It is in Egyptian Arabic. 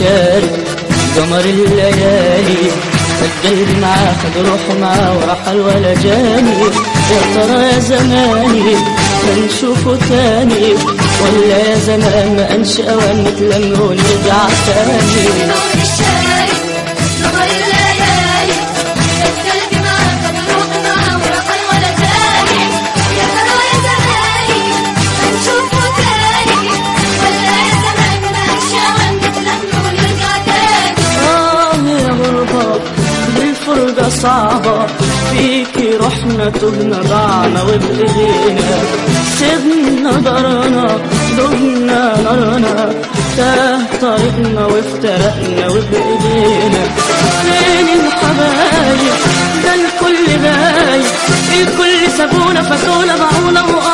شارد قمر الليالي القلب معاه خد روحه معاه ورحل ولا جاني يا ترى يا زماني هنشوفه تاني ولا يا زمان ما انشأ ونتلم ونرجع تاني نور الشاي نور الليالي القلب معك بروح معه ورقل ولا تاني يا ترى يا زماني هنشوفه تاني ولا يا زمان ما نشاء نتلم ونرجع تاني آه يا غربة بالفرقة صعبة فيكي رحنا تهنا ضعنا وبإيدينا سيبنا دارنا دهنا نارنا تاه طريقنا وافترقنا وبإيدينا فين الحبايب ده الكل غايب الكل سابونا فاتونا باعونا وقع